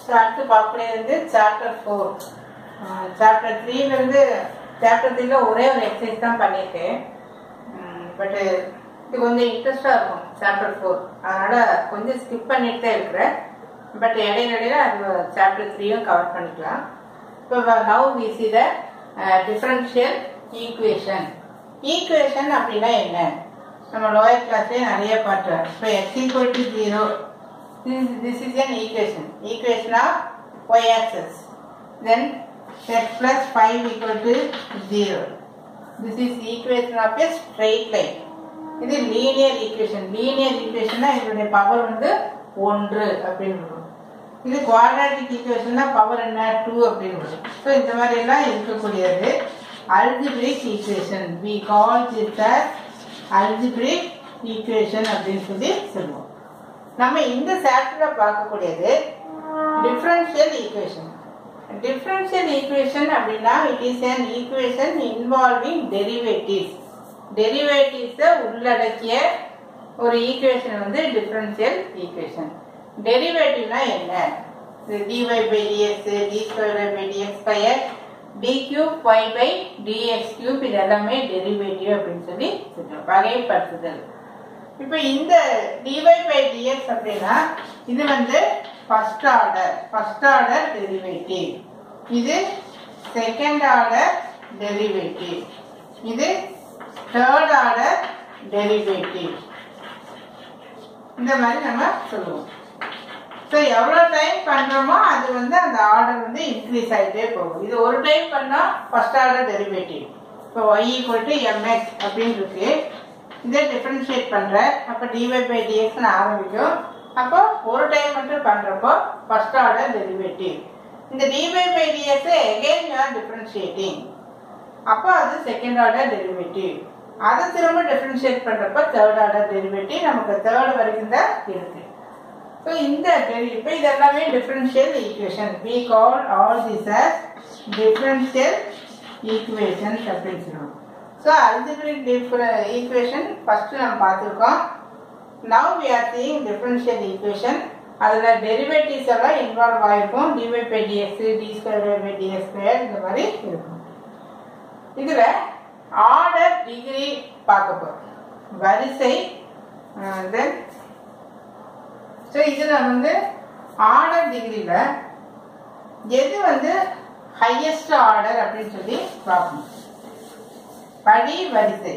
so அடுத்து பார்க்கக்கூடியது வந்து சாப்டர் ஃபோர் சாப்டர் த்ரீலேருந்து சாப்டர் த்ரீல ஒரே ஒரு எக்ஸசைஸ் தான் பண்ணியிருக்கேன் பட்டு இது கொஞ்சம் இன்ட்ரெஸ்டாக இருக்கும் சாப்டர் ஃபோர் அதனால் கொஞ்சம் ஸ்கிப் பண்ணிட்டு தான் இருக்கிறேன் பட் இடையில இடையில அது சாப்டர் த்ரீயும் கவர் பண்ணிக்கலாம் இப்போ now we see the differential equation equation அப்படின்னா என்ன நம்ம லோயர் கிளாஸ்லேயே நிறைய பார்த்தோம் இப்போ X equal to zero this is an equation equation of y axis then x plus 5 equal to 0 this is equation of a straight line இது linear equation linear ஈக்குவேஷன்னா இதனுடைய பவர் வந்து ஒன்று அப்படின்னு இருக்கும் இது குவாட்ராட்டிக் ஈக்குவேஷன்னா பவர் என்ன டூ அப்படின்னு இருக்கும் ஸோ இந்த மாதிரி எல்லாம் இருக்கக்கூடியது algebraic equation we call this algebraic equation அப்படின்னு சொல்லி சொல்லுவோம் நம்ம இந்த சாப்டர்ல பார்க்கக்கூடியது டிஃபரன்ஷியல் ஈக்குவேஷன் டிஃபரன்ஷியல் ஈக்குவேஷன் அப்படின்னா it is an equation involving derivatives டெரிவேட்டிவ்ஸை உள்ளடக்கிய ஒரு ஈக்குவேஷன் வந்து டிஃபரன்ஷியல் ஈக்குவேஷன் டெரிவேட்டிவ்னா என்ன dy by dx D square by dx square D cube y by dx cube இது எல்லாமே டெரிவேட்டிவ் அப்படின்னு சொல்லி சொல்றோம் வகைப்படுத்துதல் இப்போ இந்த dy பை dx அப்படின்னா இது வந்து first order first order derivative இது செகண்ட் ஆர்டர் டெரிவேட்டிவ் இது தேர்ட் ஆர்டர் டெரிவேட்டிவ் இந்த மாதிரி நம்ம சொல்லுவோம் ஸோ எவ்வளோ டைம் பண்ணுறோமோ அது வந்து அந்த ஆர்டர் வந்து இன்க்ரீஸ் ஆகிட்டே போகும் இது ஒரு டைம் பண்ணால் ஃபர்ஸ்ட் ஆர்டர் டெரிவேட்டிவ் இப்போ ஒய் ஈக்குவல் டு எம்எக்ஸ் அப்படின்னு இருக்கு இதை டிஃபரன்ஷியேட் பண்ற அப்போ டிஒய் பை டிஎக்ஸ்னு ஆரம்பிக்கும் அப்போ ஒரு டைம் மட்டும் பண்றப்போ ஃபர்ஸ்ட் ஆர்டர் டெரிவேட்டிவ் இந்த dy by dx again you are differentiating அப்போ அது செகண்ட் ஆர்டர் டெரிவேட்டிவ் அதை திரும்ப டிஃபரன்ஷியேட் பண்றப்போ தேர்ட் ஆர்டர் டெரிவேட்டிவ் நமக்கு தேர்ட் வரைக்கும் தான் இருக்கு ஸோ இந்த இப்போ இது எல்லாமே differential equation we call all this as differential equations அப்படின்னு சொல்லுவோம் ஸோ அல்ஜிபிரிக் ஈக்குவேஷன் ஃபர்ஸ்ட் நம்ம பார்த்துருக்கோம் now we are seeing differential equation அதில் டெரிவேட்டிவ்ஸ் எல்லாம் இன்வால்வ் ஆகிருக்கும் dy by dx D square by dx square இந்த மாதிரி இருக்கும் இதில் ஆர்டர் டிகிரி பார்க்க போகிறோம் வரிசை தென் ஸோ இதில் வந்து ஆர்டர் டிகிரியில் எது வந்து ஹையஸ்ட் ஆர்டர் அப்படின்னு சொல்லி பார்க்கணும் படி வரிசை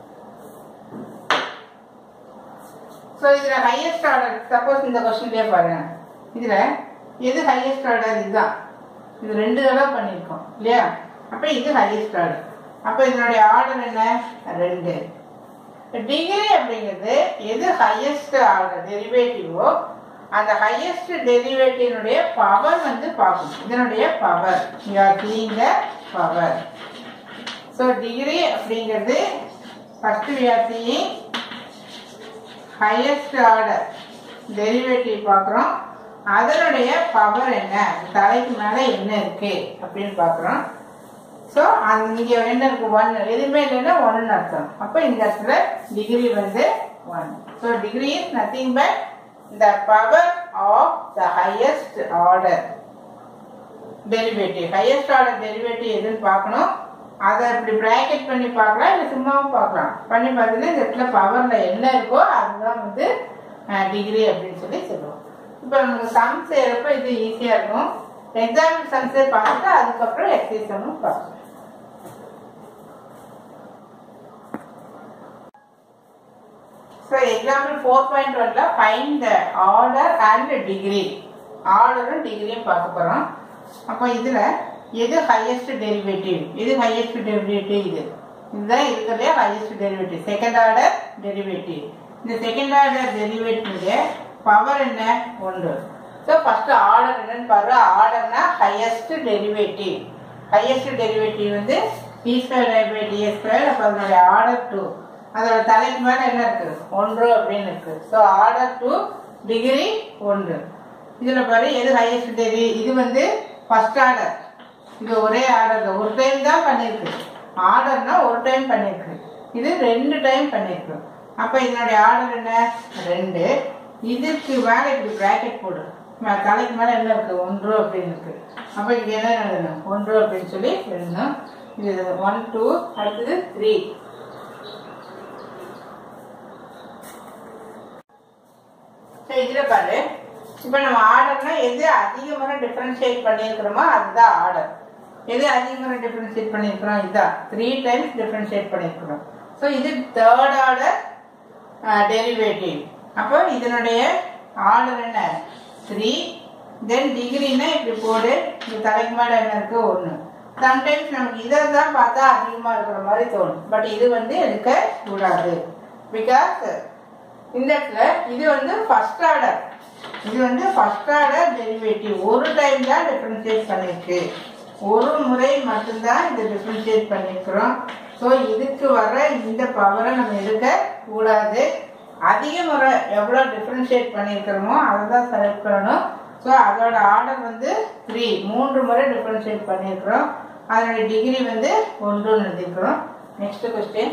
ஸோ இதில் ஹையஸ்ட் ஆர்டர் சப்போஸ் இந்த கொஸ்டின்லேயே பாருங்க இதில் எது ஹையஸ்ட் ஆர்டர் இதுதான் இது ரெண்டு தடவை பண்ணியிருக்கோம் இல்லையா அப்போ இது ஹையஸ்ட் ஆர்டர் அப்போ இதனுடைய ஆர்டர் என்ன ரெண்டு டிகிரி அப்படிங்கிறது எது ஹையஸ்ட் ஆர்டர் டெரிவேட்டிவோ அந்த ஹையஸ்ட் டெரிவேட்டிவனுடைய பவர் வந்து பார்க்கணும் இதனுடைய power you are seeing the power so degree அப்படிங்கிறது first we are seeing highest order derivative பார்க்குறோம் அதனுடைய பவர் என்ன தலைக்கு மேலே என்ன இருக்கு அப்படின்னு பார்க்குறோம் ஸோ அந்த இங்கே என்ன இருக்கு ஒன் எதுவுமே இல்லைன்னா ஒன்னு அர்த்தம் அப்போ இந்த இடத்துல டிகிரி வந்து one so degree is nothing but the power of the highest order derivative highest order derivative எதுன்னு பார்க்கணும் அதை இப்படி பிராக்கெட் பண்ணி பார்க்கலாம் இல்லை சும்மாவும் பார்க்கலாம் பண்ணி பார்த்தீங்கன்னா இந்த இடத்துல பவரில் என்ன இருக்கோ அதுதான் வந்து டிகிரி அப்படின்னு சொல்லி சொல்லுவோம் இப்போ நமக்கு சம் செய்கிறப்ப இது ஈஸியாக இருக்கும் எக்ஸாம்பிள் சம்ஸே பார்த்துட்டு அதுக்கப்புறம் எக்ஸசைஸ் சம்மும் பார்க்கணும் ஸோ எக்ஸாம்பிள் ஃபோர் பாயிண்ட் ஒன்ல find the order and degree ஆர்டரும் டிகிரியும் பார்க்க போகிறோம் அப்போ இதில் எது ஹையஸ்ட் டெரிவேட்டிவ் எது ஹையஸ்ட் டெரிவேட்டிவ் இது இதுதான் இருக்கிறதே highest derivative second order derivative இந்த செகண்ட் ஆர்டர் டெரிவேட்டிவ்ல பவர் என்ன ஒன்று ஸோ ஃபர்ஸ்ட் ஆர்டர் என்னன்னு பாரு ஆர்டர்னா ஹையஸ்ட் டெரிவேட்டிவ் ஹையஸ்ட் டெரிவேட்டிவ் வந்து d square by ds square அப்போ அதனுடைய ஆர்டர் டூ அதோட தலைக்கு மேலே என்ன இருக்கு ஒன்று அப்படின்னு இருக்கு ஸோ ஆர்டர் டூ டிகிரி ஒன்று இதில் பாரு எது ஹையஸ்ட் டிகிரி இது வந்து ஃபர்ஸ்ட் ஆர்டர் இது ஒரே ஆர்டர் தான் ஒரு டைம் தான் பண்ணியிருக்கு ஆர்டர்னா ஒரு டைம் பண்ணியிருக்கு இது ரெண்டு டைம் பண்ணியிருக்கு அப்போ இதனுடைய ஆர்டர் என்ன ரெண்டு இதுக்கு மேலே இப்படி ப்ராக்கெட் போடு ம- தலைக்கு மேலே என்ன இருக்கு ஒன்று அப்படின்னு இருக்கு அப்போ இங்கே என்ன எழுதணும் ஒன்று அப்படின்னு சொல்லி எழுதணும் இது ஒன் டூ அடுத்தது த்ரீ சரி இதில் பாரு இப்போ நம்ம ஆர்டர்னா எது அதிக முறை டிஃப்ரென்ஷியேட் பண்ணியிருக்கிறோமோ அதுதான் ஆர்டர் எது அதிக முறை டிஃப்ரென்ஷியேட் பண்ணியிருக்கிறோம் இதுதான் த்ரீ டைம்ஸ் டிஃப்ரென்ஷியேட் பண்ணியிருக்கிறோம் ஸோ இது தேர்ட் ஆர்டர் டெரிவேட்டிவ் அப்போ இதனுடைய ஆர்டர் என்ன த்ரீ தென் டிகிரினா இப்படி போடு இந்த தலைக்கு மேலே என்ன இருக்கு ஒன்று சம்டைம்ஸ் நமக்கு இதை தான் பார்த்தா அதிகமாக இருக்கிற மாதிரி தோணும் பட் இது வந்து எடுக்க கூடாது பிகாஸ் இந்த இடத்துல இது வந்து ஃபர்ஸ்ட் ஆர்டர் இது வந்து ஃபர்ஸ்ட் ஆர்டர் டெரிவேட்டிவ் ஒரு டைம் தான் டிஃபரன்ஷியேட் பண்ணிருக்கு ஒரு முறை மட்டும்தான் இது டிஃபரன்ஷியேட் பண்ணியிருக்கிறோம் ஸோ இதுக்கு வர இந்த பவரை நம்ம எடுக்க கூடாது அதிக முறை எவ்வளோ டிஃபரன்ஷியேட் பண்ணியிருக்கிறோமோ அதை தான் செலக்ட் பண்ணணும் ஸோ அதோட ஆர்டர் வந்து த்ரீ மூன்று முறை டிஃபரன்ஷியேட் பண்ணியிருக்கிறோம் அதனுடைய டிகிரி வந்து ஒன்றுன்னு எழுதியிருக்கிறோம் நெக்ஸ்ட் கொஸ்டின்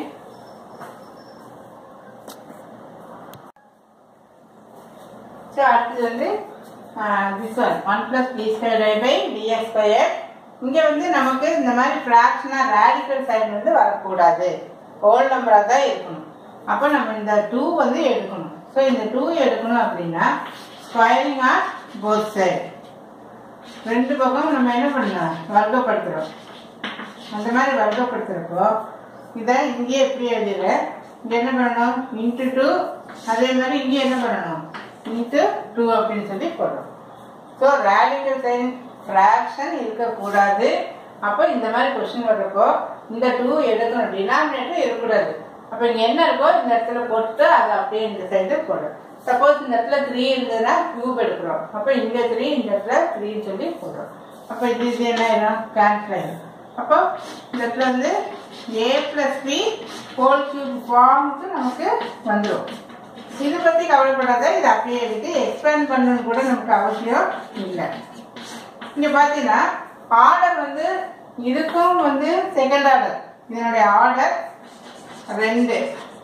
ஸோ அடுத்தது வந்து this one one plus d square by dx square இங்கே வந்து நமக்கு இந்த மாதிரி ஃப்ராக்ஷனாக ரேடிக்கல் சைடு வந்து வரக்கூடாது ஹோல் நம்பராக தான் இருக்கணும் அப்போ நம்ம இந்த டூ வந்து எடுக்கணும் ஸோ இந்த டூ எடுக்கணும் அப்படின்னா ஸ்கொயரிங் ஆஃப் போத் சைடு ரெண்டு பக்கம் நம்ம என்ன பண்ணலாம் வர்க்கப்படுத்துகிறோம் அந்த மாதிரி வர்க்கப்படுத்துகிறப்போ இதை இங்கேயே எப்படி எழுதிடுற இங்கே என்ன பண்ணணும் இன்ட்டு டூ அதே மாதிரி இங்கே என்ன பண்ணணும் இன்ட்டு டூ அப்படின்னு சொல்லி போடுறோம் ஸோ ரேடிக்கல் சைன் ஃப்ராக்ஷன் இருக்கக்கூடாது அப்போ இந்த மாதிரி கொஸ்டின் வர்றப்போ இந்த டூ எடுக்கணும் டினாமினேட்டர் இருக்கக்கூடாது அப்போ இங்கே என்ன இருக்கோ இந்த இடத்துல போட்டு அதை அப்படியே இந்த சைடு போடுறோம் சப்போஸ் இந்த இடத்துல த்ரீ இருந்ததுன்னா கியூப் எடுக்கிறோம் அப்போ இங்கே த்ரீ இந்த இடத்துல த்ரீன்னு சொல்லி போடுறோம் அப்போ இது இது என்ன ஆயிடும் கேன்சல் ஆயிடும் அப்போ இந்த இடத்துல வந்து a plus b whole cube ஃபார்முக்கு நமக்கு வந்துடும் இதை பற்றி கவலைப்படாத இது அப்படியே இருக்கு எக்ஸ்பேண்ட் பண்ணணும்னு கூட நமக்கு அவசியம் இல்லை இங்கே பார்த்தீங்கன்னா ஆர்டர் வந்து இதுக்கும் வந்து செகண்ட் ஆர்டர் இதனுடைய ஆர்டர் ரெண்டு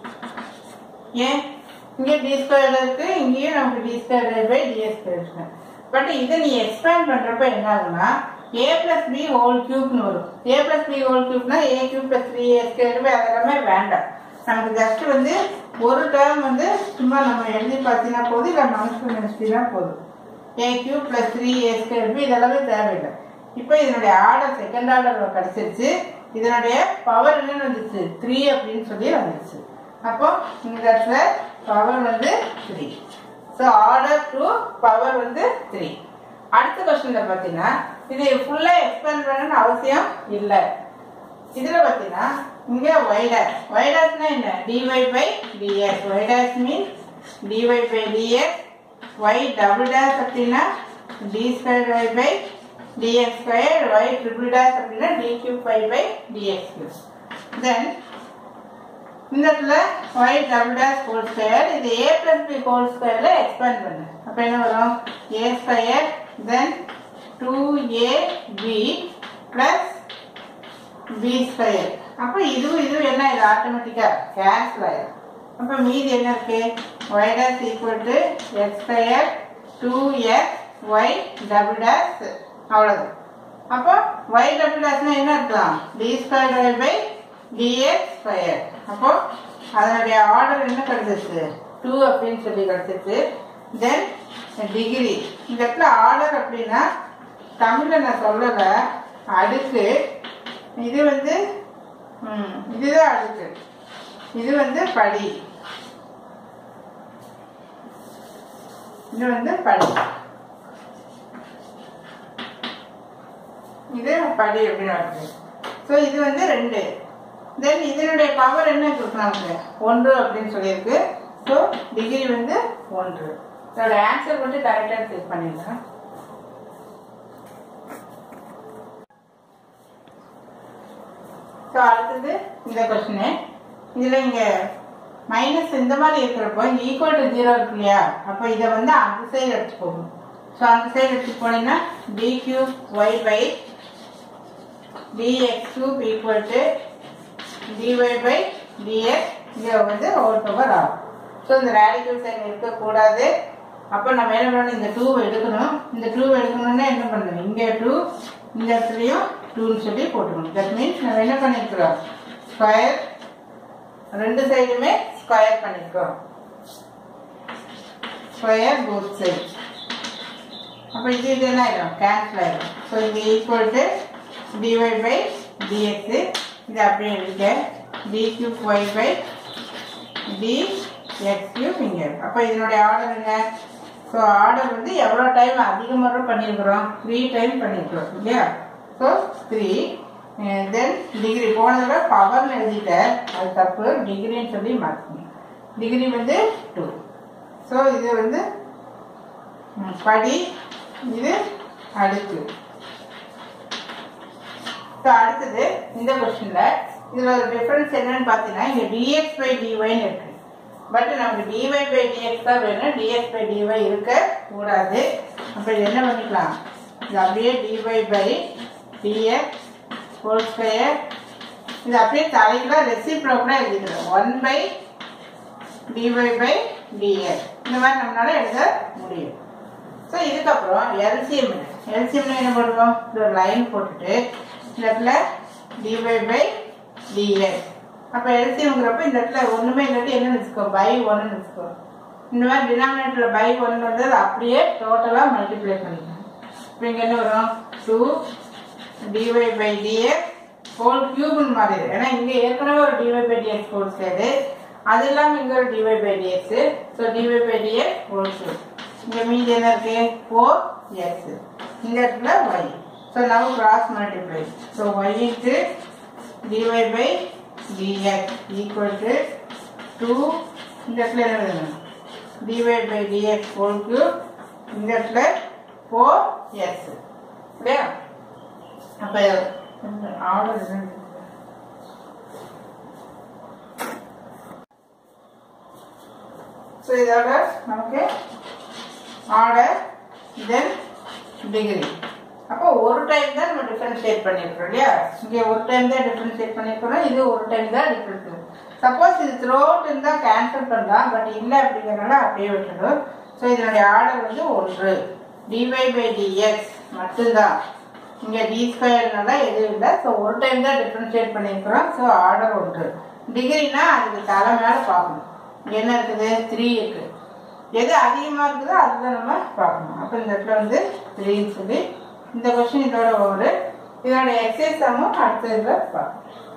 ஏன் இங்கே டி ஸ்கொயர் இருக்கு இங்கேயும் நமக்கு d square by ds square இருக்கு பட் இதை நீ எக்ஸ்பேண்ட் பண்றப்ப என்ன ஆகும்னா ஏ பிளஸ் பி ஹோல் கியூப்னு வரும் ஏ பிளஸ் பி ஹோல் கியூப்னா a cube plus three a square by அதெல்லாமே வேண்டாம் நமக்கு ஜஸ்ட் வந்து ஒரு டேர்ம் வந்து சும்மா நம்ம எழுதி பார்த்தீங்கன்னா போதும் இல்லை மனசு நினைச்சிட்டீங்கன்னா போதும் a cube plus three a square b இதெல்லாமே தேவையில்லை இப்போ இதனுடைய ஆர்டர் செகண்ட் ஆர்டர் கிடைச்சிருச்சு இதனுடைய பவர் என்னன்னு வந்துச்சு த்ரீ அப்படின்னு சொல்லி வந்துருச்சு அப்போ இந்த இடத்துல பவர் வந்து three so order two power வந்து த்ரீ அடுத்த கொஸ்டின்ல பார்த்தீங்கன்னா இது ஃபுல்லாக எக்ஸ்பேண்ட் பண்ணணும்னு அவசியம் இல்லை இதில் பார்த்தீங்கன்னா இங்கே ஒய்டாஸ் ஒய்டாஸ்னா என்ன dy by ds y dash means dy by ds y double dash அப்படின்னா d square y by dx square y triple dash அப்படின்னா d cube pi by dx cube then இந்த இடத்துல y double dash whole square இது a plus b whole square ல expand பண்ணு அப்ப என்ன வரும் a square then 2ab plus b square அப்ப இதுவும் இதுவும் என்ன இது ஆட்டோமேட்டிக்கா கேன்சல் ஆயிடும் அப்ப மீதி என்ன இருக்கு y dash equal to x square 2x y double dash அவ்வளவுதான் அப்போ y டபுள் டேஷ்னா என்ன இருக்கலாம் d square divide by dx square அப்போ அதனுடைய ஆர்டர் என்ன கிடைச்சிச்சு டூ அப்படின்னு சொல்லி கிடைச்சிச்சு தென் டிகிரி இந்த இடத்துல ஆர்டர் அப்படின்னா தமிழில் நான் சொல்லலை அடுக்கு இது வந்து ம், இதுதான் அடுக்கு இது வந்து படி இது வந்து படி இது படி அப்படின்னு வருது ஸோ இது வந்து ரெண்டு தென் இதனுடைய பவர் என்ன கொடுக்குறாங்க ஒன்று அப்படின்னு சொல்லியிருக்கு ஸோ டிகிரி வந்து ஒன்று இதோட ஆன்சர் வந்து கரெக்டாக செக் பண்ணிடுறேன் ஸோ அடுத்தது இந்த கொஸ்டின் இதில் இங்கே மைனஸ் இந்த மாதிரி இருக்கிறப்போ இங்கே ஈக்குவல் டு ஜீரோ இருக்கு இல்லையா அப்போ இதை வந்து அந்த சைடு எடுத்து போகணும் ஸோ அந்த சைடு எடுத்து போனீங்கன்னா d cube y by dx cube equal to dy by dx இங்கே வந்து ஹோல் பவர் ஆகும் ஸோ இந்த ரேடிக்கல் சைன் இருக்கக்கூடாது அப்போ நம்ம என்ன பண்ணணும் இந்த டூவை எடுக்கணும் இந்த டூவை எடுக்கணும்னா என்ன பண்ணணும் இங்கே டூ இந்த இடத்துலையும் டூன்னு சொல்லி போட்டுக்கணும் தட் மீன்ஸ் நம்ம என்ன பண்ணியிருக்கிறோம் ஸ்கொயர் ரெண்டு சைடுமே ஸ்கொயர் பண்ணியிருக்கிறோம் ஸ்கொயர் போத் சைடு அப்போ இது இது என்ன ஆயிடும் கேன்சல் ஆயிடும் ஸோ இது equal to dy by dx இது அப்படியே எழுதிக்க d cube y by d x cube இங்கே அப்போ இதனுடைய ஆர்டர் என்ன ஸோ ஆர்டர் வந்து எவ்வளோ டைம் அதிக முறை பண்ணியிருக்கிறோம் த்ரீ டைம் பண்ணியிருக்கிறோம் இல்லையா ஸோ த்ரீ தென் டிகிரி போன தடவை பவர்னு எழுதிட்டேன் அது தப்பு டிகிரின்னு சொல்லி மாற்றணும் டிகிரி வந்து டூ ஸோ இது வந்து ம், படி இது அடுக்கு ஸோ அடுத்தது இந்த கொஸ்டின்ல இதுல ஒரு டிஃபரன்ஸ் என்னன்னு பார்த்தீங்கன்னா இங்க dx பை dyன்னு இருக்கு பட் நமக்கு dy பை dx தான் வேணும் dx பை dy இருக்க கூடாது அப்ப இது என்ன பண்ணிக்கலாம் இது அப்படியே dy by dx whole square இது அப்படியே தலைக்குள்ள ரெசிப்ரோக்கா எழுதிக்கிறோம் one by dy by dx இந்த மாதிரி நம்மளால எழுத முடியும் ஸோ இதுக்கப்புறம் எல்சிஎம் எல்சிஎம்ல என்ன பண்ணுவோம் இந்த ஒரு லைன் போட்டுட்டு இந்த இடத்துல டிவை பை டிஎஸ் அப்போ எல்சிஎம்ங்கிறப்ப இந்த இடத்துல ஒன்றுமே இல்லாட்டி என்ன வச்சுக்கோ பை ஒன்னு வச்சுக்கோ இந்த மாதிரி டினாமினேட்டர்ல பை ஒன் வந்து அதை அப்படியே டோட்டலாக மல்டிப்ளை பண்ணிக்கணும் இப்போ இங்கே என்ன வரும் two dy by ds whole கியூப்னு மாறிடு ஏன்னா இங்கே ஏற்கனவே ஒரு dy by dx whole square அது இல்லாமல் இங்கே ஒரு dy by dx so dy by dx whole cube இங்கே மீதி என்ன இருக்கு ஃபோர் எக்ஸ் இந்த இடத்துல y so now cross multiply so y into dy by dx equal to two இந்த இடத்துல என்ன எழுதணும் dy by dx whole cube இந்த இடத்துல ஃபோர் எக்ஸ் இல்லையா அப்போ ஆர்டர் என்ன ஸோ இதோட நமக்கு ஆர்டர் தென் டிகிரி அப்போ ஒரு டைம் தான் நம்ம டிஃபரன்ஷியேட் பண்ணியிருக்கோம் இல்லையா இங்கே ஒரு டைம் தான் டிஃபரன்ஷியேட் பண்ணியிருக்கிறோம் இது ஒரு டைம் தான் டிஃபரன்ஸ் சப்போஸ் இது த்ரோட் இருந்தால் கேன்சல் பண்ணலாம் பட் இல்லை அப்படிங்கிறனால அப்படியே விட்டுடும் ஸோ இதனுடைய ஆர்டர் வந்து ஒன்று டிஒய் பை டிஎக்ஸ் மட்டும்தான் இங்கே டி ஸ்கொயர்னால எதுவும் இல்லை ஸோ ஒரு டைம் தான் டிஃபரன்ஷியேட் பண்ணியிருக்கிறோம் ஸோ ஆர்டர் ஒன்று டிகிரினா அதுக்கு தலை மேலே பார்க்கணும் இங்க என்ன இருக்குது த்ரீ இருக்குது எது அதிகமாக இருக்குதோ அதுதான் நம்ம பார்க்கணும் அப்போ இந்த இடத்துல வந்து த்ரீன்னு சொல்லி இந்த கொஸ்டின் இதோட ஒரு இதோட எக்ஸசைஸ் அடுத்த இதில் பார்க்கணும்